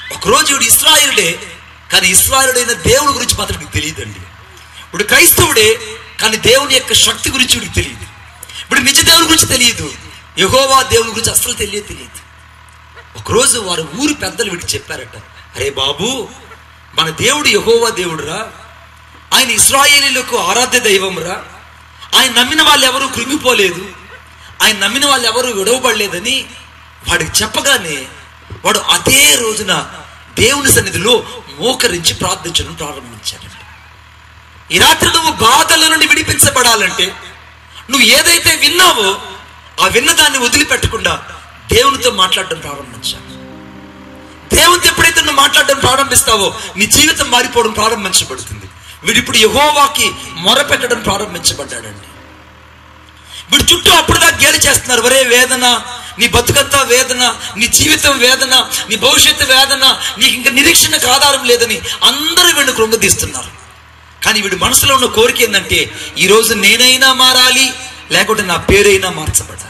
ఒకరోజు వీడు ఇస్రాయేలుడే కానీ ఇస్రాయేలుడైన దేవుడి గురించి మాత్రం నీకు తెలియదండి ఇప్పుడు క్రైస్తవుడే కానీ దేవుని యొక్క శక్తి గురించి వీడికి తెలియదు ఇప్పుడు నిజ దేవుని గురించి తెలియదు యహోవా దేవుని గురించి అసలు తెలియదు తెలియదు ఒకరోజు వారు ఊరి పెద్దలు వీడికి చెప్పారట అరే బాబు మన దేవుడు యహోవా దేవుడురా ఆయన ఇస్రాయేలీలకు ఆరాధ్య దైవంరా ఆయన నమ్మిన వాళ్ళు ఎవరు కృంగిపోలేదు ఆయన నమ్మిన వాళ్ళు ఎవరు విడవబడలేదని వాడికి చెప్పగానే వాడు అదే రోజున దేవుని సన్నిధిలో మోకరించి ప్రార్థించడం ప్రారంభించాడు ఈ రాత్రి నువ్వు బాధల నుండి విడిపించబడాలంటే నువ్వు ఏదైతే విన్నావో ఆ విన్నదాన్ని వదిలిపెట్టకుండా దేవునితో మాట్లాడడం ప్రారంభించాలి దేవునితో ఎప్పుడైతే నువ్వు మాట్లాడడం ప్రారంభిస్తావో నీ జీవితం మారిపోవడం ప్రారంభించబడుతుంది వీడు ఇప్పుడు యహోవాకి మొరపెట్టడం ప్రారంభించబడ్డాడండి వీడు చుట్టూ అప్పుడుదాకా గేలి చేస్తున్నారు ఒరే వేదన నీ బతుకంతా వేదన నీ జీవితం వేదన నీ భవిష్యత్తు వేదన నీకు ఇంకా నిరీక్షణకు ఆధారం లేదని అందరూ వీడిని కృంగదీస్తున్నారు కానీ వీడి మనసులో ఉన్న కోరిక ఏంటంటే ఈ రోజు నేనైనా మారాలి లేకుంటే నా పేరైనా మార్చబడాలి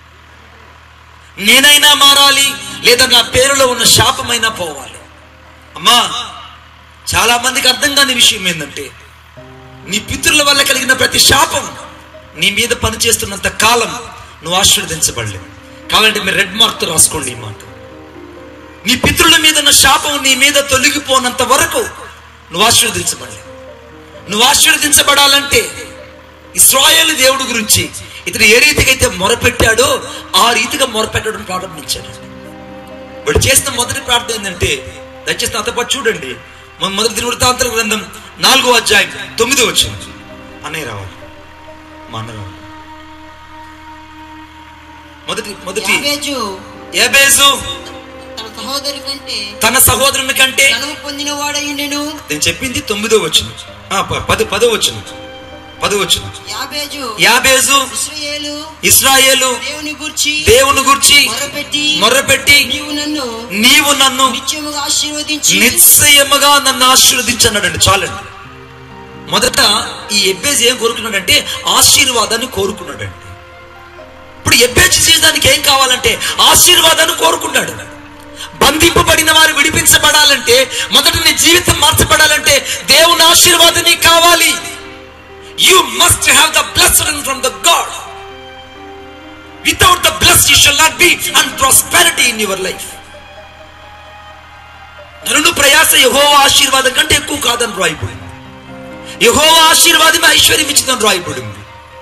నేనైనా మారాలి లేదా నా పేరులో ఉన్న శాపమైనా పోవాలి అమ్మా చాలా మందికి అర్థం కాని విషయం ఏంటంటే నీ పితృల వల్ల కలిగిన ప్రతి శాపం నీ మీద పనిచేస్తున్నంత కాలం నువ్వు ఆశీర్వదించబడలేవు కావాలంటే మీరు రెడ్ మార్క్తో రాసుకోండి ఈ మాట నీ పితృల మీద ఉన్న శాపం నీ మీద తొలగిపోనంత వరకు నువ్వు ఆశీర్వదించబడలేవు నువ్వు ఆశీర్వదించబడాలంటే ఇస్రాయేల్ దేవుడి గురించి ఇతను ఏ రీతిగా అయితే మొరపెట్టాడో ఆ రీతిగా మొరపెట్టడం ప్రారంభించాడు వాడు చేసిన మొదటి ప్రార్థన ఏంటంటే దయచేసి నాతో పాటు చూడండి మన మొదటి దినవృత్తాంతర గ్రంథం నాలుగో అధ్యాయం తొమ్మిదో వచ్చింది అన్నయ్య రావాలి మా అన్న రావాలి మొదటి మొదటి యాబేజు ఏబేజు తన సహోదరి కంటే తన సహోదరుని కంటే ధనము పొందిన వాడయుండెను నేను చెప్పింది తొమ్మిదో వచ్చింది ఆ, ప- పది పదో వచ్చింది పదో వచ్చింది యాబేజు యాబేజు ఇశ్రాయేలు ఇస్రాయేలు దేవుని గూర్చి దేవుని గురించి మొరపెట్టి మొర్రపెట్టి నీవు నన్ను నీవు నన్ను నిత్యముగా ఆశీర్వదించి నిశ్చయముగా నన్ను ఆశీర్వదించన్నాడండి చాలండి మొదట ఈ ఎబ్బేజ్ ఏం కోరుకున్నాడంటే ఆశీర్వాదాన్ని కోరుకున్నాడండి ఇప్పుడు ఎబ్బేజ్ చేయడానికి ఏం కావాలంటే ఆశీర్వాదాన్ని కోరుకున్నాడు బంధింపబడిన వారు విడిపించబడాలంటే మొదట నీ జీవితం మార్చబడాలంటే దేవుని ఆశీర్వాదం నీకు కావాలి you must have the blessed from the god without the bless you shall not be and prosperity in your life నరుడు ప్రయాస యహోవా ఆశీర్వాదం కంటే ఎక్కువ కాదని రాయబడింది యహోవా ఆశీర్వాదమే ఐశ్వర్యం ఇచ్చిందని రాయబడింది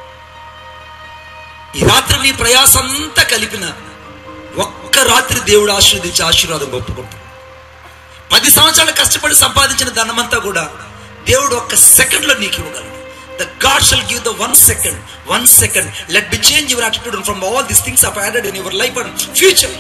ఈ రాత్రి నీ ప్రయాస అంతా కలిపిన ఒక్క రాత్రి దేవుడు ఆశీర్వదించి ఆశీర్వాదం ఒప్పుకుంటాడు పది సంవత్సరాలు కష్టపడి సంపాదించిన ధనమంతా కూడా దేవుడు ఒక్క సెకండ్ లో నీకు ఇవ్వగలడు the god shall give the one second one second let be change your attitude from all this things of added in your life and future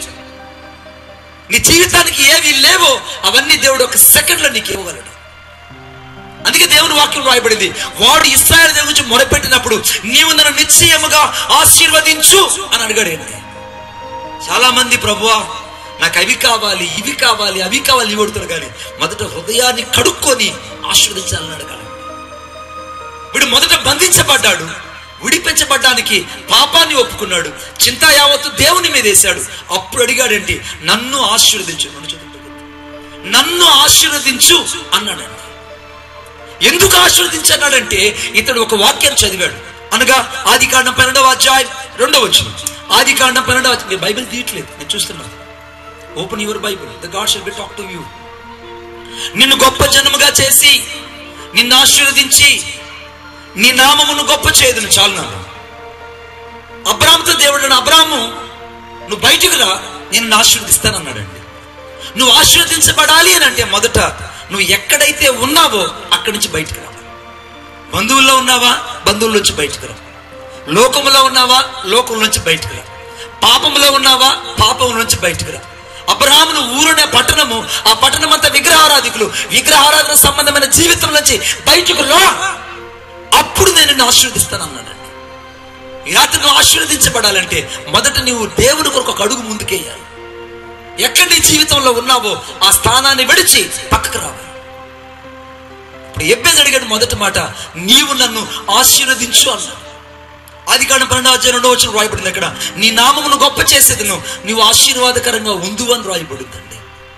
నీ జీవితానికి ఏవి లేవో అవన్నీ దేవుడు ఒక సెకండ్ లో నీకు ఇవ్వగలడు అందుకే దేవుని వాక్యం రాయబడింది వాడు ఇస్రాయల్ దేవుని గురించి మొరపెట్టినప్పుడు నీవు నన్ను నిశ్చయముగా ఆశీర్వదించు అని అడిగాడు ఏంటి చాలా మంది ప్రభువా నాకు అవి కావాలి ఇవి కావాలి అవి కావాలి ఇవి అడుగుతాడు కానీ మొదట హృదయాన్ని కడుక్కొని ఆశీర్వదించాలని అడగాలి వీడు మొదట బంధించబడ్డాడు విడిపించబడ్డానికి పాపాన్ని ఒప్పుకున్నాడు చింత యావత్తు దేవుని మీద వేశాడు అప్పుడు అడిగాడేంటి నన్ను ఆశీర్వదించు నన్ను చదువుతుంది. నన్ను ఆశీర్వదించు అన్నాడండి ఎందుకు ఆశీర్వదించన్నాడంటే ఇతడు ఒక వాక్యం చదివాడు అనగా ఆది కాండం పన్నెండవ అధ్యాయం రెండవ వచ్చిన ఆది కాండం పన్నెండవ అధ్యాయం. మీరు బైబిల్ తీయట్లేదు నేను చూస్తున్నాను open your Bible the god shall be talk to you నిన్ను గొప్ప జనముగా చేసి నిన్ను ఆశీర్వదించి నీ నామమును గొప్ప చేయదును చాలు నాన్న అబ్రామ్తో దేవుడు అబ్రాము నువ్వు బయటకు రా నేను నిన్ను ఆశీర్వదిస్తానన్నాడండి నువ్వు ఆశీర్వదించబడాలి అని అంటే మొదట నువ్వు ఎక్కడైతే ఉన్నావో అక్కడి నుంచి బయటకు రావాలి బంధువుల్లో ఉన్నావా బంధువుల నుంచి బయటకు రా లోకములో ఉన్నావా లోకం నుంచి బయటకు రా పాపములో ఉన్నావా పాపం నుంచి బయటకు రా అబ్రహామును ఊరునే పట్టణము ఆ పట్టణం అంతా విగ్రహారాధికులు విగ్రహారాధన సంబంధమైన జీవితం నుంచి బయటకు రా అప్పుడు నేను నిన్ను ఆశీర్వదిస్తాను అన్నాడండి ఈ రాత్రి నువ్వు ఆశీర్వదించబడాలంటే మొదట నువ్వు దేవుని కొరకు ఒక అడుగు ముందుకేయాలి ఎక్కడ నీ జీవితంలో ఉన్నావో ఆ స్థానాన్ని విడిచి పక్కకు రావాలి ఇప్పుడు ఎబ్బేది అడిగాడు మొదటి మాట నీవు నన్ను ఆశీర్వదించు అన్నాడు ఆది కాండం పన్నెండు అధ్యాయం రెండో వచ్చిన రాయబడింది అక్కడ నీ నామమును గొప్ప చేసేది నువ్వు నీవు ఆశీర్వాదకరంగా ఉందు అని రాయబడిందండి అబ్రా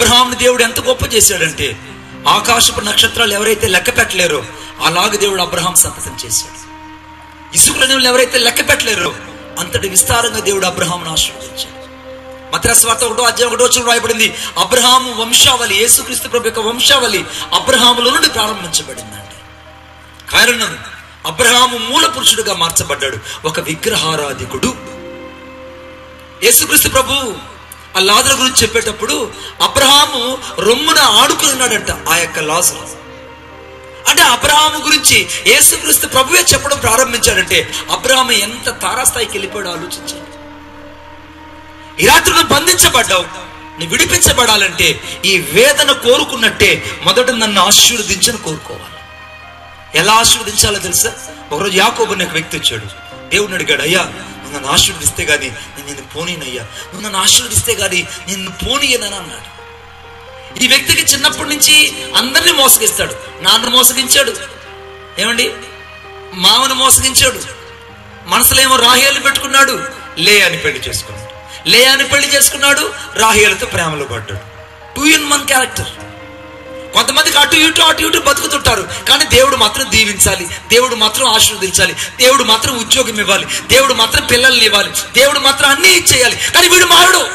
అబ్రహాంని దేవుడు ఎంత గొప్ప చేశాడంటే ఆకాశపు నక్షత్రాలు ఎవరైతే లెక్క పెట్టలేరో అలాగ దేవుడు అబ్రహాం సంతతం చేశాడు ఇసుకుల నీళ్ళు ఎవరైతే లెక్క పెట్టలేరో అంతటి విస్తారంగా దేవుడు అబ్రహాంను ఆశీర్వదించాడు మత్రస్వార్త ఒకటో అధ్యాయం ఒకటో వచ్చిన రాయబడింది అబ్రహాము వంశావళి యేసుక్రీస్తు ప్రభు యొక్క వంశావళి అబ్రహాముల నుండి ప్రారంభించబడిందండి కారణం అబ్రహాము మూల పురుషుడుగా మార్చబడ్డాడు ఒక విగ్రహారాధికుడు యేసుక్రీస్తు ప్రభు ఆ లాజరు గురించి చెప్పేటప్పుడు అబ్రహాము రొమ్మున ఆడుకున్నాడంట ఆ యొక్క లాజరు అంటే అబ్రహాము గురించి యేసుక్రీస్తు ప్రభువే చెప్పడం ప్రారంభించాడంటే అబ్రహాము ఎంత తారాస్థాయికి వెళ్ళిపోయాడో ఆలోచించండి ఈ రాత్రి నువ్వు బంధించబడ్డావు నువ్వు విడిపించబడాలంటే ఈ వేదన కోరుకున్నట్టే మొదట నన్ను ఆశీర్వదించని కోరుకోవాలి ఎలా ఆశీర్వదించాలో తెలుసా ఒకరోజు యాకోబు అనే ఒక వ్యక్తి వచ్చాడు దేవుడిని అడిగాడు అయ్యా నువ్వు నన్ను ఆశీర్వదిస్తే గాని నేను నిన్ను పోనీనయ్యా నువ్వు నన్ను ఆశీర్వదిస్తే గాని నిన్ను పోనీయనని అన్నాడు ఈ వ్యక్తికి చిన్నప్పటి నుంచి అందరినీ మోసగిస్తాడు నాన్న మోసగించాడు ఏమండి మామను మోసగించాడు మనసులో ఏమో రాహేలు పెట్టుకున్నాడు లే అని పెళ్లి చేసుకున్నాడు లే అని పెళ్లి చేసుకున్నాడు రాహేలతో ప్రేమలో పడ్డాడు టూ ఇన్ వన్ క్యారెక్టర్ కొంతమందికి అటు ఇటు అటు ఇటు బతుకుతుంటారు కానీ దేవుడు మాత్రం దీవించాలి దేవుడు మాత్రం ఆశీర్వదించాలి దేవుడు మాత్రం ఉద్యోగం ఇవ్వాలి దేవుడు మాత్రం పిల్లల్ని ఇవ్వాలి దేవుడు మాత్రం అన్ని ఇచ్చేయాలి కానీ వీడు మారడు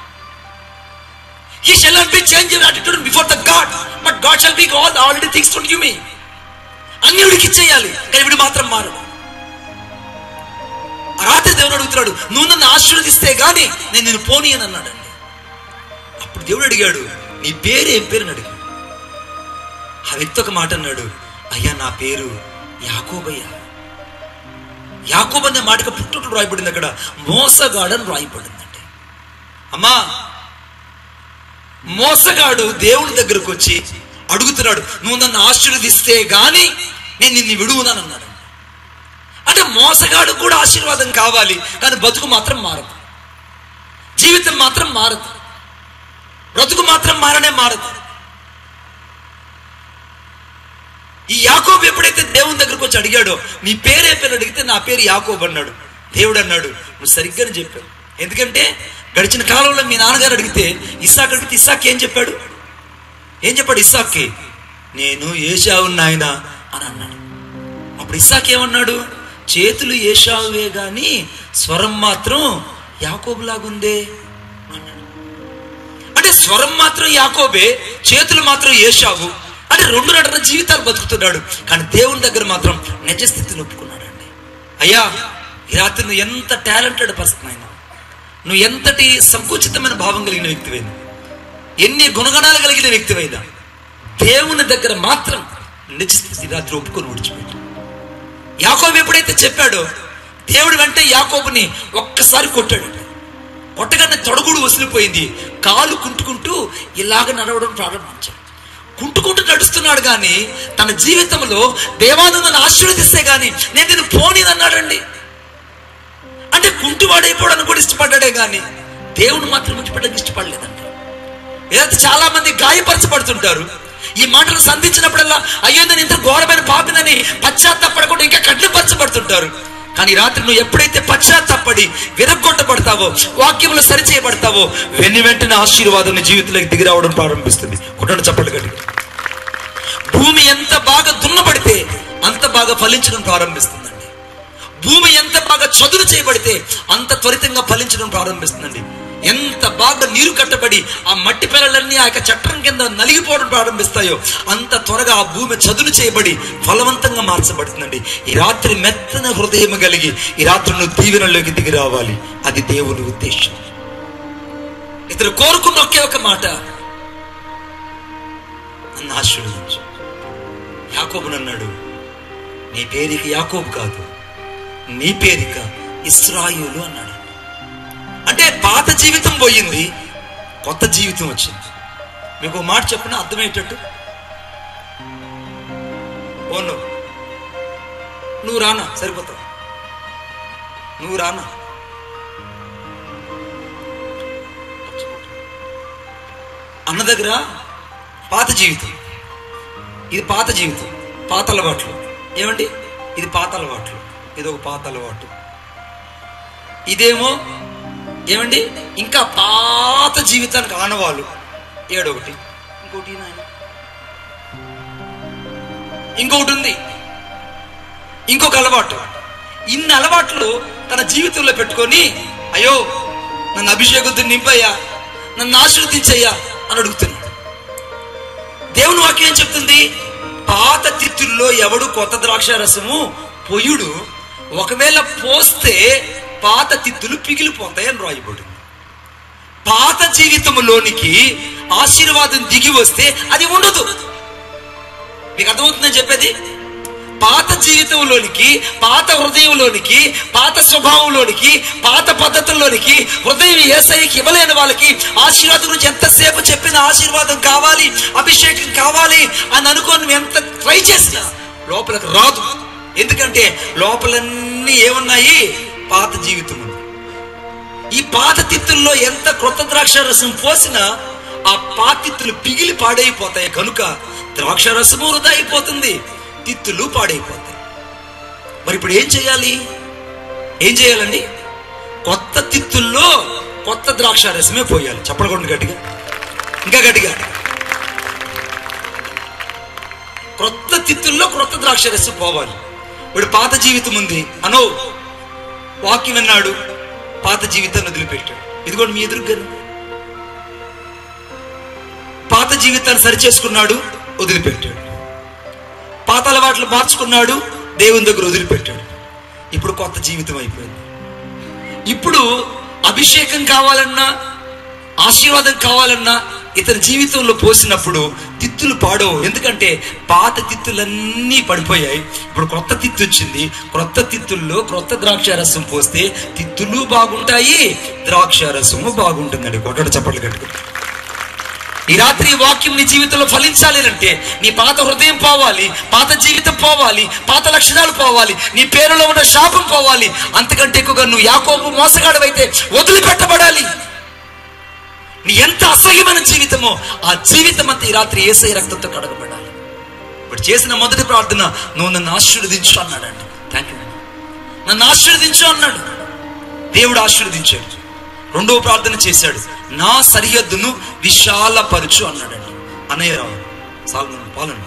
He shall not be changed in attitude before the God, but God shall be all already things to you me. అన్ని వీడికి ఇచ్చేయాలి కానీ వీడు మాత్రం మారడు ఆ రాత్రి దేవుడు అడుగుతున్నాడు నువ్వు నన్ను ఆశీర్వదిస్తే గాని నేను నిన్ను పోనీ అని అన్నాడండి అప్పుడు దేవుడు అడిగాడు నీ పేరు ఏం పేరు అని అడిగాడు ఆ వ్యక్తి ఒక మాట అన్నాడు అయ్యా నా పేరు యాకోబయ్య యాకోబ్ అనే మాటకు పుట్టుడు రాయబడింది అక్కడ మోసగాడని రాయబడిందండి అమ్మా మోసగాడు దేవుని దగ్గరకు వచ్చి అడుగుతున్నాడు నువ్వు నన్ను ఆశీర్వదిస్తే గాని నేను నిన్ను విడువునని అన్నాడు అంటే మోసగాడు కూడా ఆశీర్వాదం కావాలి కానీ బతుకు మాత్రం మారదు జీవితం మాత్రం మారదు బ్రతుకు మాత్రం మారనే మారదు ఈ యాకోబు ఎప్పుడైతే దేవుని దగ్గరకు వచ్చి అడిగాడో నీ పేరే పేరు అడిగితే నా పేరు యాకోబు అన్నాడు దేవుడు అన్నాడు నువ్వు సరిగ్గానే చెప్పావు ఎందుకంటే గడిచిన కాలంలో మీ నాన్నగారు అడిగితే ఇస్సాక్ అడిగితే ఇస్సాక్ ఏం చెప్పాడు ఏం చెప్పాడు ఇస్సాక్కి నేను ఏషావు నాయన అని అన్నాడు అప్పుడు ఇస్సాక్ ఏమన్నాడు చేతులు ఏషావువే గాని స్వరం మాత్రం యాకోబులాగుందే అన్నాడు అంటే స్వరం మాత్రం యాకోబే చేతులు మాత్రం ఏషావు అంటే రెండు నటన జీవితాలు బతుకుతున్నాడు కానీ దేవుని దగ్గర మాత్రం నిజస్థితిని ఒప్పుకున్నాడండి అయ్యా ఈ రాత్రి నువ్వు ఎంత టాలెంటెడ్ పర్సన్ అయినా నువ్వు ఎంతటి సంకుచితమైన భావం కలిగిన వ్యక్తివైనా ఎన్ని గుణగణాలు కలిగిన వ్యక్తివైనా దేవుని దగ్గర మాత్రం నిజస్థితి రాత్రి ఒప్పుకొని విడిచిపెట్టు యాకోబు ఎప్పుడైతే చెప్పాడో దేవుడు వెంట యాకోబుని ఒక్కసారి కొట్టాడు కొట్టగానే తొడగుడు వసిలిపోయింది కాలు కుంటుకుంటూ ఇలాగ నడవడం ప్రారంభించాడు కుంటుకుంటూ నడుస్తున్నాడు కానీ తన జీవితంలో దేవానందను ఆశీర్వదిస్తే గాని నేను నేను పోనీనన్నాడండి అంటే కుంటువాడైపోవడానికి కూడా ఇష్టపడ్డాడే గాని దేవుడు మాత్రం విడిచిపెట్టడానికి ఇష్టపడలేదండి ఏదైతే చాలా మంది గాయపరచబడుతుంటారు ఈ మాటలు సంధించినప్పుడల్లా అయ్యో నేను ఇంత ఘోరమైన పాపినని పశ్చాత్తాపడకుండా ఇంకా కఠినపరచబడుతుంటారు కానీ ఈ రాత్రి నువ్వు ఎప్పుడైతే పశ్చాత్తాపడి విరగొట్టబడతావో వాక్యములు సరిచేయబడతావో వెన్ను వెంటనే ఆశీర్వాదం నీ జీవితంలోకి దిగి రావడం ప్రారంభిస్తుంది కొట్టడం చప్పట్లు గట్టి భూమి ఎంత బాగా దున్నబడితే అంత బాగా ఫలించడం ప్రారంభిస్తుందండి భూమి ఎంత బాగా చదును చేయబడితే అంత త్వరితంగా ఫలించడం ప్రారంభిస్తుందండి ఎంత బాగా నీరు కట్టబడి ఆ మట్టి పిల్లలన్నీ ఆ యొక్క చట్టం కింద నలిగిపోవడం ప్రారంభిస్తాయో అంత త్వరగా ఆ భూమి చదును చేయబడి ఫలవంతంగా మార్చబడుతుందండి ఈ రాత్రి మెత్తన హృదయం కలిగి ఈ రాత్రి నువ్వు దీవెనలోకి దిగి రావాలి అది దేవుని ఉద్దేశం ఇతరు కోరుకున్న ఒకే ఒక మాట నన్ను ఆశీర్వదించు యాకోబుని అన్నాడు నీ పేరిక యాకోబు కాదు నీ పేరిక ఇస్రాయులు అన్నాడు అంటే పాత జీవితం పోయింది కొత్త జీవితం వచ్చింది మీకు ఒక మాట చెప్పిన అర్థమయ్యేటట్టు ఓను నువ్వు రానా సరిపోతావు నువ్వు రానా అన్న దగ్గర పాత జీవితం ఇది పాత జీవితం పాత అలవాట్లు ఏమండి ఇది పాత అలవాట్లు ఇది ఒక పాత అలవాటు ఇదేమో ఏమండి ఇంకా పాత జీవితానికి ఆనవాళ్ళు ఏడొకటి ఇంకోటి నాయన ఇంకొకటి ఉంది ఇంకొక అలవాటు ఇన్ని అలవాట్లు తన జీవితంలో పెట్టుకొని అయ్యో నన్ను అభిషేకంతో నింపయ్యా నన్ను ఆశీర్వదించయ్యా అని అడుగుతున్నాడు దేవుని వాక్యం ఏం చెప్తుంది పాత తిత్తుల్లో ఎవడు కొత్త ద్రాక్ష రసము పొయ్యుడు ఒకవేళ పోస్తే పాత తిత్తులు పిగిలిపోతాయి అని రాయబడింది పాత జీవితంలోనికి ఆశీర్వాదం దిగి వస్తే అది ఉండదు మీకు అర్థమవుతుందని చెప్పేది పాత జీవితంలోనికి పాత హృదయంలోనికి పాత స్వభావంలోనికి పాత పద్ధతుల్లోనికి హృదయం ఏసైకి ఇవ్వలేని వాళ్ళకి ఆశీర్వాదం గురించి ఎంతసేపు చెప్పిన ఆశీర్వాదం కావాలి అభిషేకం కావాలి అని అనుకోని నువ్వు ఎంత ట్రై చేసినా లోపలికి రాదు ఎందుకంటే లోపలన్నీ ఏమున్నాయి పాత జీవితం ఉంది ఈ పాత తిత్తుల్లో ఎంత క్రొత్త ద్రాక్ష రసం పోసినా ఆ పాతిత్తులు పిగిలి పాడైపోతాయి కనుక ద్రాక్ష రసము వృధా అయిపోతుంది తిత్తులు పాడైపోతాయి మరి ఇప్పుడు ఏం చేయాలి ఏం చేయాలండి కొత్త తిత్తుల్లో కొత్త ద్రాక్ష రసమే పోయాలి చెప్పడకుండా గట్టిగా ఇంకా గట్టిగా క్రొత్త తిత్తుల్లో క్రొత్త ద్రాక్ష రసం పోవాలి ఇప్పుడు పాత జీవితం ఉంది అనో వాక్యం విన్నాడు పాత జీవితాన్ని వదిలిపెట్టాడు ఇదిగోండి మీ ఎదురుగా పాత జీవితాన్ని సరిచేసుకున్నాడు వదిలిపెట్టాడు పాత అలవాట్లు మార్చుకున్నాడు దేవుని దగ్గర వదిలిపెట్టాడు ఇప్పుడు కొత్త జీవితం అయిపోయింది ఇప్పుడు అభిషేకం కావాలన్నా ఆశీర్వాదం కావాలన్నా ఇతని జీవితంలో పోసినప్పుడు తిత్తులు పాడవు ఎందుకంటే పాత తిత్తులన్నీ పడిపోయాయి ఇప్పుడు కొత్త తిత్తు వచ్చింది క్రొత్త తిత్తుల్లో క్రొత్త ద్రాక్ష రసం పోస్తే తిత్తులు బాగుంటాయి ద్రాక్ష రసము బాగుంటుందండి కొట్టడు చప్పట్లు కట్టుకుని ఈ రాత్రి ఈ వాక్యం నీ జీవితంలో ఫలించాలి అంటే నీ పాత హృదయం పోవాలి పాత జీవితం పోవాలి పాత లక్షణాలు పోవాలి నీ పేరులో ఉన్న శాపం పోవాలి అంతకంటే ఎక్కువగా నువ్వు యాకోబు మోసగాడవైతే వదిలిపెట్టబడాలి నీ ఎంత అసహ్యమైన జీవితమో ఆ జీవితం అంతా ఈ రాత్రి ఏసై రక్తంతో కడగబడాలి ఇప్పుడు చేసిన మొదటి ప్రార్థన నువ్వు నన్ను ఆశీర్వదించు అన్నాడండి థ్యాంక్ యూ నన్ను ఆశీర్వదించు అన్నాడు దేవుడు ఆశీర్వదించాడు రెండవ ప్రార్థన చేశాడు నా సరిహద్దును విశాలపరచు అన్నాడండి అనయ్యరావు సాగు పాలన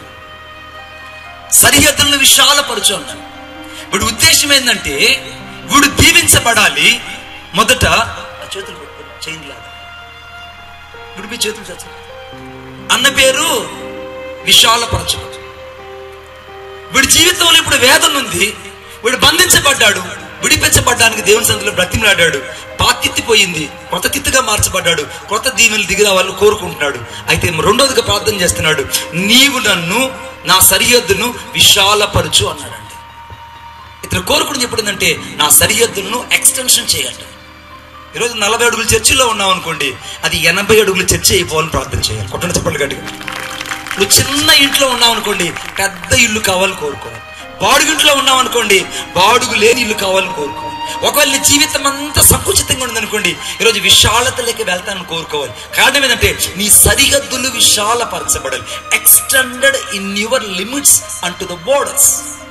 సరిహద్దులను విశాలపరచు అన్నాడు వీడి ఉద్దేశం ఏంటంటే వీడు దీవించబడాలి మొదట ఆ చేతులు పెట్టుకో చైన్ లాగా విడిపి చేతులు చచ్చు అన్న పేరు విశాలపరచు వీడి జీవితంలో ఇప్పుడు వేదన ఉంది వీడు బంధించబడ్డాడు విడిపించబడ్డానికి దేవుని సందులో బ్రతిమలాడాడు పాతిత్తి పోయింది కొత్త తిత్తుగా మార్చబడ్డాడు కొత్త దీవెనలు దిగిరావాలని కోరుకుంటున్నాడు అయితే రెండోదిగా ప్రార్థన చేస్తున్నాడు నీవు నన్ను నా సరిహద్దును విశాలపరచు అన్నాడండి ఇతను కోరుకుని చెప్పిందంటే నా సరిహద్దులను ఎక్స్టెన్షన్ చేయండి ఈరోజు నలభై అడుగుల చర్చిలో ఉన్నాం అనుకోండి అది ఎనభై అడుగుల చర్చి అయిపోవాలని ప్రార్థన చేయాలి కొట్టండి చెప్పండి గట్టిగా నువ్వు చిన్న ఇంట్లో ఉన్నావు అనుకోండి పెద్ద ఇల్లు కావాలని కోరుకోవాలి బాడుగింట్లో ఉన్నావు అనుకోండి బాడుగు లేని ఇల్లు కావాలని కోరుకోవాలి ఒకవేళ నీ జీవితం అంతా సంకుచితంగా ఉందనుకోండి ఈరోజు విశాలతలోకి వెళ్తానని కోరుకోవాలి కారణం ఏంటంటే నీ సరిహద్దులు విశాలపరచబడాలి extended in your limits and to the borders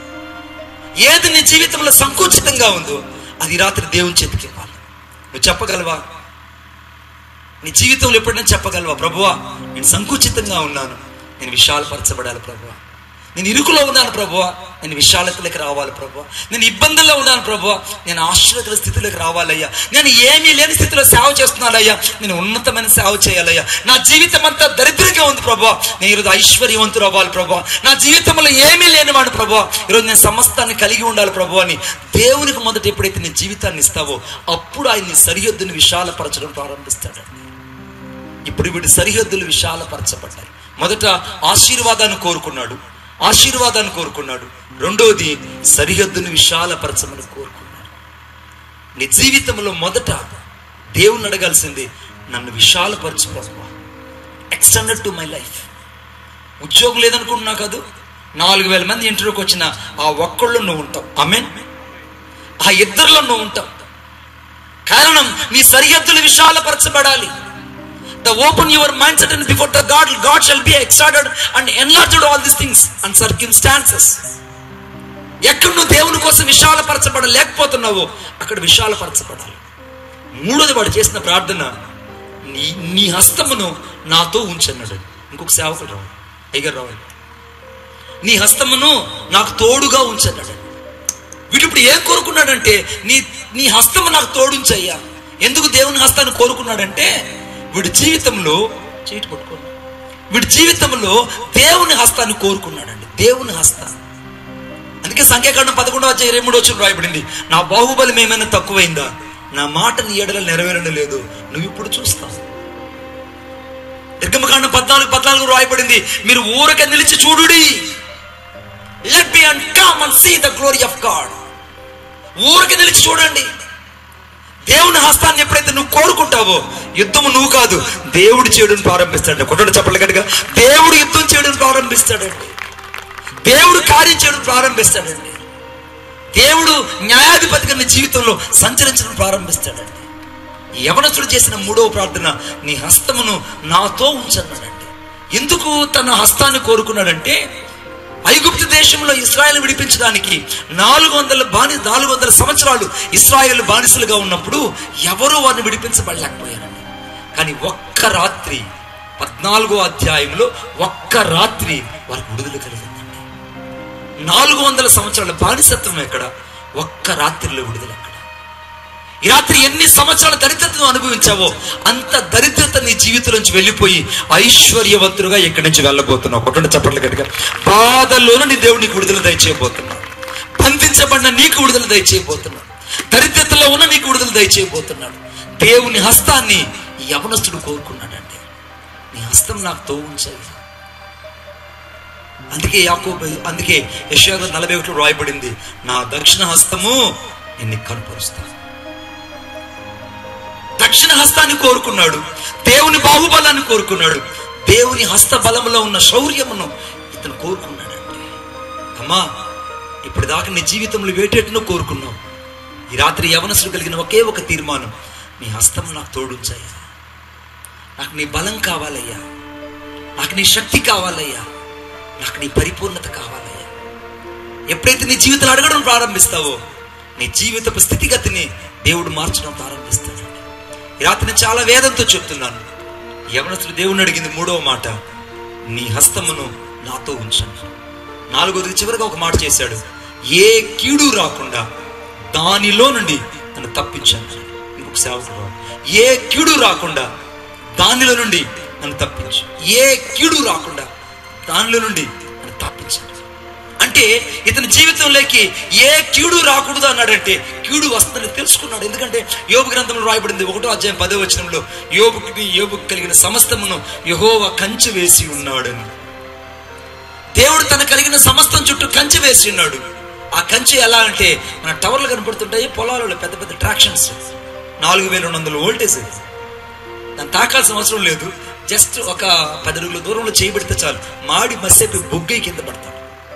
ఏది నీ జీవితంలో సంకుచితంగా ఉందో అది రాత్రి దేవుని చేతికి ఇవ్వాలి నువ్వు చెప్పగలవా నీ జీవితంలో ఎప్పుడైనా చెప్పగలవా ప్రభువా నేను సంకుచితంగా ఉన్నాను నేను విశాలపరచబడాలి ప్రభువా నేను ఇరుకులో ఉన్నాను ప్రభువా నేను విశాలతలోకి రావాలి ప్రభువా నేను ఇబ్బందుల్లో ఉన్నాను ప్రభువా నేను ఆశ్రయకర స్థితిలోకి రావాలయ్యా నేను ఏమీ లేని స్థితిలో సేవ చేస్తున్నానయ్యా నేను ఉన్నతమైన సేవ చేయాలయ్యా నా జీవితం అంతా దరిద్రంగా ఉంది ప్రభువా నేను ఈరోజు ఐశ్వర్యవంతుడు అవ్వాలి ప్రభువా నా జీవితంలో ఏమీ లేనివాడు ప్రభువా ఈరోజు నేను సమస్తాన్ని కలిగి ఉండాలి ప్రభు అని దేవునికి మొదట ఎప్పుడైతే నీ జీవితాన్ని ఇస్తావో అప్పుడు ఆయన నీ సరిహద్దుని విశాలపరచడం ప్రారంభిస్తాడండి ఇప్పుడు వీడి సరిహద్దులు విశాలపరచబడ్డాయి మొదట ఆశీర్వాదాన్ని కోరుకున్నాడు ఆశీర్వాదాన్ని కోరుకున్నాడు రెండోది సరిహద్దును విశాలపరచమని కోరుకున్నాడు నీ జీవితంలో మొదట దేవుని అడగాల్సింది నన్ను విశాలపరచు ప్రభు ఎక్స్టెండెడ్ టు మై లైఫ్ ఉద్యోగం లేదనుకుంటున్నా కాదు నాలుగు వేల మంది ఇంటర్వ్యూకి వచ్చిన ఆ ఒక్కళ్ళు నువ్వు ఉంటావు ఆమెన్ ఆ ఇద్దరిలో నువ్వు ఉంటావు కారణం నీ సరిహద్దులు విశాలపరచబడాలి the open your mindset and before the God, God shall be exalted and enlarged all these things and circumstances. ఎక్కడ నువ్వు దేవుని కోసం విశాలపరచబడ లేకపోతున్నావో అక్కడ విశాలపరచబడాలి మూడోది వాడు చేసిన ప్రార్థన నీ నీ హస్తమును నాతో ఉంచన్నాడు ఇంకొక సేవకుడు రావాలి అయ్యగారు రావాలి నీ హస్తమును నాకు తోడుగా ఉంచన్నాడు వీడు ఇప్పుడు ఏం కోరుకున్నాడంటే నీ నీ హస్తము నాకు తోడుంచయ్యా ఎందుకు దేవుని హస్తాన్ని కోరుకున్నాడంటే వీడి జీవితంలో చీటి పట్టుకోండి వీడి జీవితంలో దేవుని హస్తాన్ని కోరుకున్నాడండి దేవుని హస్తాన్ని అందుకే సంఖ్యాకాండం పదకొండవ అధ్యాయం ఇరవై మూడు వచ్చిన రాయబడింది నా బాహుబలం ఏమైనా తక్కువైందా నా మాట నీ ఎడల నెరవేరడం లేదు నువ్వు ఇప్పుడు చూస్తావు నిర్గమకాండం పద్నాలుగు పద్నాలుగు రాయబడింది మీరు ఊరక నిలిచి చూడుడి let me and come and see the glory of god ఊరక నిలిచి చూడండి దేవుని హస్తాన్ని ఎప్పుడైతే నువ్వు కోరుకుంటావో యుద్ధము నువ్వు కాదు దేవుడు చేయడం ప్రారంభిస్తాడు కొట్టడు చెప్పలు గట్టిగా దేవుడు యుద్ధం చేయడం ప్రారంభిస్తాడండి దేవుడు కార్యం చేయడం ప్రారంభిస్తాడండి దేవుడు న్యాయాధిపతిగా నీ జీవితంలో సంచరించడం ప్రారంభిస్తాడండి ఈ యవనస్తుడు చేసిన మూడవ ప్రార్థన నీ హస్తమును నాతో ఉంచన్నాడండి ఎందుకు తన హస్తాన్ని కోరుకున్నాడంటే ఐగుప్తు దేశంలో ఇస్రాయల్ విడిపించడానికి నాలుగు వందల బాని నాలుగు వందల సంవత్సరాలు ఇస్రాయల్ బానిసలుగా ఉన్నప్పుడు ఎవరూ వారిని విడిపించబడలేకపోయారండి కానీ ఒక్క రాత్రి పద్నాలుగో అధ్యాయంలో ఒక్క రాత్రి వారికి విడుదల కలిగిందండి నాలుగు వందల సంవత్సరాల బానిసత్వం ఎక్కడ ఒక్క రాత్రిలో విడుదల ఎక్కడ ఈ రాత్రి ఎన్ని సంవత్సరాల దరిద్రతను అనుభవించావో అంత దరిద్రత నీ జీవితం నుంచి వెళ్ళిపోయి ఐశ్వర్యవంతులుగా ఇక్కడి నుంచి వెళ్ళబోతున్నావు కొట్టండి చప్పట్లు గట్టిగా బాధలోనూ నీ దేవుడు నీకు విడుదల దయచేయబోతున్నావు బంధించబడిన నీకు విడుదల దయచేయబోతున్నాడు దరిద్రతలో ఉన్న నీకు విడుదల దయచేయబోతున్నాడు దేవుని హస్తాన్ని ఈ యవనస్తుడు కోరుకున్నాడండి నీ హస్తం నాకు తో ఉంచాలి అందుకే యాకోబు అందుకే యశ్యాగా నలభై ఒకటిలో రాయబడింది నా దక్షిణ హస్తము నిన్ను కనపరుస్తాను దక్షిణ హస్తాన్ని కోరుకున్నాడు దేవుని బాహుబలాన్ని కోరుకున్నాడు దేవుని హస్త బలంలో ఉన్న శౌర్యమును ఇతను కోరుకున్నాడండి అమ్మా ఇప్పుడు దాకా నీ జీవితంలో వేటేట్టును కోరుకున్నావు ఈ రాత్రి యవనసులు కలిగిన ఒకే ఒక తీర్మానం నీ హస్తం నాకు తోడుంచాయ్యా నాకు నీ బలం కావాలయ్యా నాకు నీ శక్తి కావాలయ్యా నాకు నీ పరిపూర్ణత కావాలయ్యా ఎప్పుడైతే నీ జీవితాలు అడగడం ప్రారంభిస్తావో నీ జీవితపు స్థితిగతిని దేవుడు మార్చడం ప్రారంభిస్తాడు ఈ రాత్రి నేను చాలా వేదంతో చెప్తున్నాను యవనస్తుడు దేవుని అడిగింది మూడవ మాట నీ హస్తమును నాతో ఉంచండి నాలుగోది చివరిగా ఒక మాట చేశాడు ఏ కీడు రాకుండా దానిలో నుండి నన్ను తప్పించాను ఇంకొక సేవకుడు ఏ కీడు రాకుండా దానిలో నుండి నన్ను తప్పించు ఏ కీడు రాకుండా దానిలో నుండి నన్ను తప్పించాను అంటే ఇతని జీవితంలోకి ఏ కీడు రాకూడదు అన్నాడంటే కీడు వస్తుందని తెలుసుకున్నాడు ఎందుకంటే యోబు గ్రంథంలో రాయబడింది ఒకటో అధ్యాయం పదో వచనంలో యోబుకి యోబుకి కలిగిన సమస్తమును యహోవ కంచె వేసి ఉన్నాడని దేవుడు తన కలిగిన సమస్తం చుట్టూ కంచె వేసి ఉన్నాడు ఆ కంచె ఎలా అంటే మన టవర్లు కనపడుతుంటాయి పొలాలలో పెద్ద పెద్ద ట్రాక్షన్స్ నాలుగు వేల రెండు వందల వోల్టేజ్ దాన్ని తాకాల్సిన అవసరం లేదు జస్ట్ ఒక పది అడుగుల దూరంలో చేయబడితే చాలు మాడి మసేపి బొగ్గై కింద పడతాడు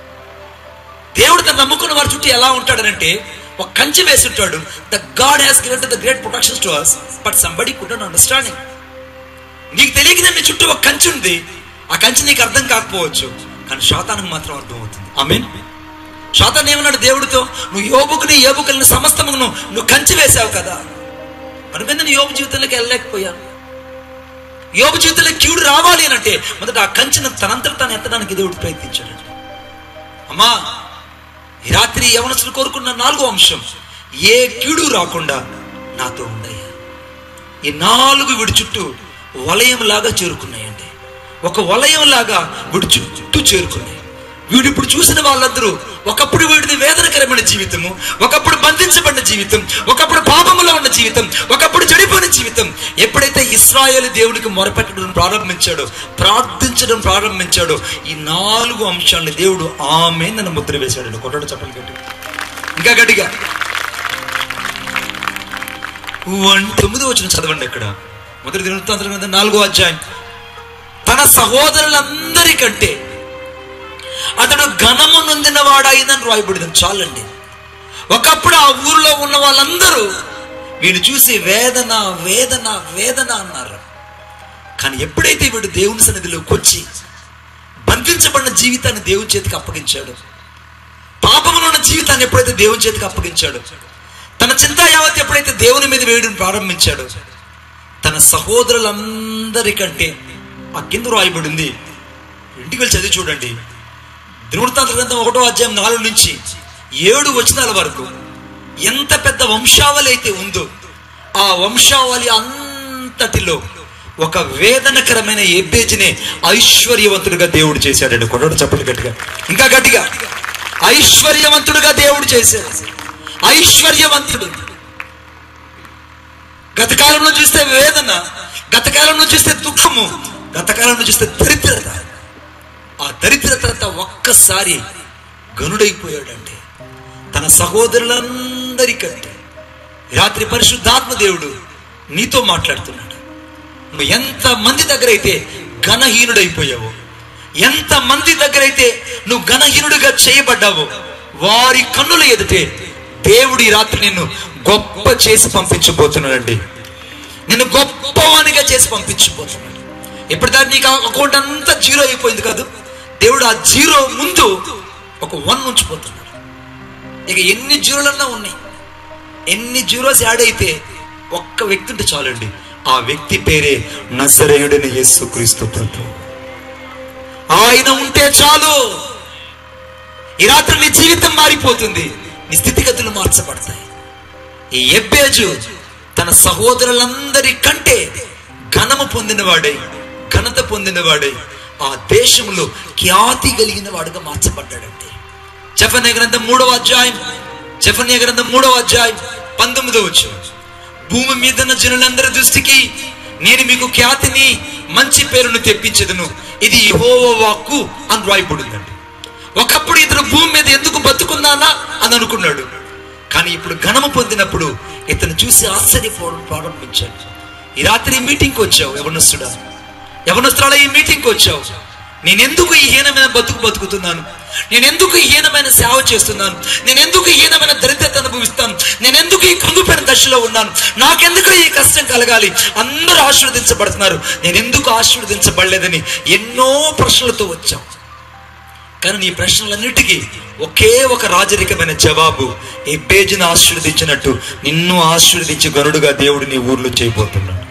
దేవుడు తను నమ్ముకున్న వారి చుట్టూ ఎలా ఉంటాడనంటే ఒక కంచె వేసి ఉంటాడు the god has given the great protection to us but somebody could understanding నీకు తెలియక నీ చుట్టూ ఒక కంచె ఉంది ఆ కంచె నీకు అర్థం కాకపోవచ్చు కానీ శాతానికి మాత్రం అర్థం అవుతుంది ఐ మీన్ శాతాన్ని ఏమన్నాడు దేవుడితో నువ్వు యోబుకుని ఏబుకుని సమస్తమును నువ్వు కంచె వేసావు కదా అనుకుంది నేను యోబు జీవితంలోకి వెళ్ళలేకపోయాను యోబు జీవితంలో కీడు రావాలి అని అంటే మొదట ఆ కంచెను తనంతట తాను ఎత్తడానికి దేవుడు ప్రయత్నించాడు అమ్మా ఈ రాత్రి యవనసులు కోరుకున్న నాలుగో అంశం ఏ కీడు రాకుండా నాతో ఉండయ్యా ఈ నాలుగు వీడి చుట్టూ వలయంలాగా చేరుకున్నాయండి ఒక వలయంలాగా వీడి చుట్టూ చేరుకున్నాయి వీడు ఇప్పుడు చూసిన వాళ్ళందరూ ఒకప్పుడు వీడిది వేదనకరమైన జీవితము ఒకప్పుడు బంధించబడిన జీవితం ఒకప్పుడు పాపములో ఉన్న జీవితం ఒకప్పుడు చెడిపోయిన జీవితం ఎప్పుడైతే ఇస్రాయేల్ దేవుడికి మొరపెట్టడం ప్రారంభించాడో ప్రార్థించడం ప్రారంభించాడో ఈ నాలుగు అంశాలను దేవుడు ఆమె నన్ను ముద్ర వేశాడు కొట్టడు చెప్పలు గట్టి ఇంకా గట్టిగా వన్ తొమ్మిది వచ్చిన చదవండి ఇక్కడ మొదటి దినవృత్తాంతరం గ్రంథం నాలుగో అధ్యాయం తన సహోదరులందరికంటే అతడు ఘనము నొందినవాడైందని రాయబడింది చాలండి ఒకప్పుడు ఆ ఊరిలో ఉన్న వాళ్ళందరూ వీడు చూసి వేదన వేదన వేదన అన్నారు కానీ ఎప్పుడైతే వీడు దేవుని సన్నిధిలోకి వచ్చి బంధించబడిన జీవితాన్ని దేవుని చేతికి అప్పగించాడు పాపములో ఉన్న జీవితాన్ని ఎప్పుడైతే దేవుని చేతికి అప్పగించాడు తన చింత యావత్ ఎప్పుడైతే దేవుని మీద వేయడం ప్రారంభించాడు తన సహోదరులందరికంటే ఆ కింద రాయబడింది ఇంటికి వెళ్ళి చదివి చూడండి దినవృత్తాంత గ్రంథం ఒకటో అధ్యాయం నాలుగు నుంచి ఏడు వచనాల వరకు ఎంత పెద్ద వంశావళి అయితే ఉందో ఆ వంశావళి అంతటిలో ఒక వేదనకరమైన ఎబ్బేజినే ఐశ్వర్యవంతుడిగా దేవుడు చేశాడండి కొడడు చప్పటి గట్టిగా ఇంకా గట్టిగా ఐశ్వర్యవంతుడిగా దేవుడు చేశాడు ఐశ్వర్యవంతుడు గత కాలంలో చూస్తే వేదన గత కాలంలో చూస్తే దుఃఖము గత కాలంలో చూస్తే దరిద్రత ఆ దరిద్రత ఒక్కసారి గనుడైపోయాడంటే తన సహోదరులందరికంటే రాత్రి పరిశుద్ధాత్మ దేవుడు నీతో మాట్లాడుతున్నాడు నువ్వు ఎంత మంది దగ్గర అయితే ఘనహీనుడైపోయావో ఎంత మంది దగ్గర అయితే నువ్వు ఘనహీనుడిగా చేయబడ్డావో వారి కన్నుల ఎదుటే దేవుడు ఈ రాత్రి నిన్ను గొప్ప చేసి పంపించబోతున్నాడండి నిన్ను గొప్పవానిగా చేసి పంపించబోతున్నాడు ఇప్పటిదాకా నీకు ఆ అకౌంట్ అంతా జీరో అయిపోయింది కాదు దేవుడు ఆ జీరో ముందు ఒక వన్ ఉంచిపోతున్నాడు ఇక ఎన్ని జీరోలన్నా ఉన్నాయి ఎన్ని జీరోస్ యాడ్ అయితే ఒక్క వ్యక్తి ఉంటే చాలండి ఆ వ్యక్తి పేరే నజరేయుడిని యేసు క్రీస్తు ప్రభు ఆయన ఉంటే చాలు ఈ రాత్రి నీ జీవితం మారిపోతుంది నీ స్థితిగతులు మార్చబడతాయి ఈ ఎబ్బేజు తన సహోదరులందరి కంటే ఘనము పొందినవాడై ఘనత పొందినవాడై ఆ దేశంలో ఖ్యాతి కలిగిన వాడుగా మార్చబడ్డాడంటే జఫన్య గ్రంథం మూడవ అధ్యాయం జఫన్య గ్రంథం మూడవ అధ్యాయం పంతొమ్మిదవ వచ్చు భూమి మీద ఉన్న జనులందరి దృష్టికి నేను మీకు ఖ్యాతిని మంచి పేరును తెప్పించదును ఇది యెహోవా వాక్కు అని రాయబడిందండి ఒకప్పుడు ఇతను భూమి మీద ఎందుకు బతుకున్నానా అని అనుకున్నాడు కానీ ఇప్పుడు ఘనము పొందినప్పుడు ఇతను చూసి ఆశ్చర్యపోవడం ప్రారంభించాడు ఈ రాత్రి ఈ మీటింగ్కి వచ్చావు యవనస్తుడా యవనస్తురాల ఈ మీటింగ్కి వచ్చావు నేను ఎందుకు ఈ హీనమైన బతుకు బతుకుతున్నాను నేను ఎందుకు ఈ హీనమైన సేవ చేస్తున్నాను నేను ఎందుకు ఈ హీనమైన దరిద్రత అనుభవిస్తాను నేను ఎందుకు ఈ కృంగిపోయిన దశలో ఉన్నాను నాకెందుకు ఈ కష్టం కలగాలి అందరూ ఆశీర్వదించబడుతున్నారు నేను ఎందుకు ఆశీర్వదించబడలేదని ఎన్నో ప్రశ్నలతో వచ్చాం కానీ నీ ప్రశ్నలన్నిటికీ ఒకే ఒక రాజరికమైన జవాబు ఈ పేజీని ఆశీర్వదించినట్టు నిన్ను ఆశీర్వదించి గరుడుగా దేవుడు నీ ఊర్లో చేయబోతున్నాడు